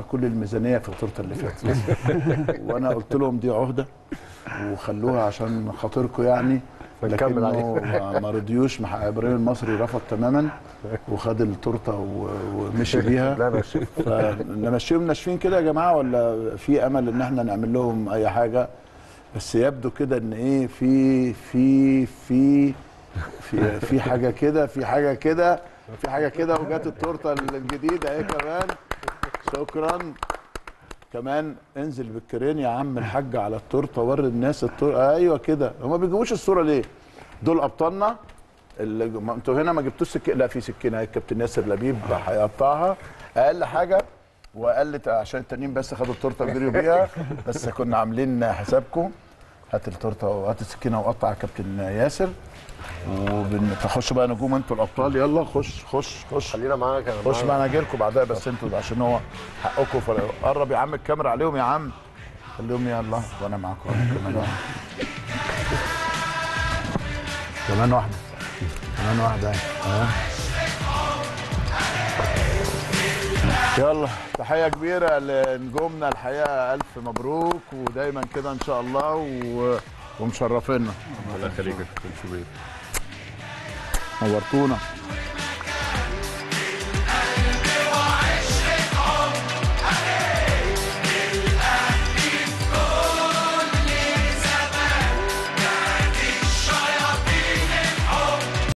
كل الميزانيه في التورته اللي فاتت وانا قلت لهم دي عهده وخلوها عشان خاطركم يعني بنكمل لكنه ما- ما رضيوش مع ابراهيم المصري رفض تماما وخد التورته و- ومشي بيها لا انا شايف فنمشيهم ناشفين كده يا جماعه ولا في امل ان احنا نعمل لهم اي حاجه بس يبدو كده ان ايه في في في في في حاجه كده في حاجه كده في حاجه كده وجات التورته الجديده اهي كمان شكرا كمان انزل بالكرين يا عم الحاج على التورته وري الناس التورته ايوه كده هما بيجيبوش الصوره ليه دول ابطالنا اللي ما انتوا هنا ما جبتوش سكينه لا في سكينه اهي الكابتن ياسر لبيب هيقطعها اقل حاجه واقل ت- عشان التانيين بس خدوا التورته وجريوا بيها بس كنا عاملين حسابكم هات التورته وهات السكينه وقطع يا كابتن ياسر وبنخش بقى نجوم انتوا الابطال يلا خش خش خش خلينا معاك انا خش معاك. معانا جيلكم بعدها بس انتوا عشان هو حقكم فل- قرب يا عم الكاميرا عليهم يا عم خليهم يلا وانا معاكم كمان واحده كمان واحده كمان واحده اه يلا تحية كبيرة لنجومنا الحقيقة ألف مبروك ودايما كده إن شاء الله و... ومشرفينا الله يخليك يا كابتن شوبير نورتونا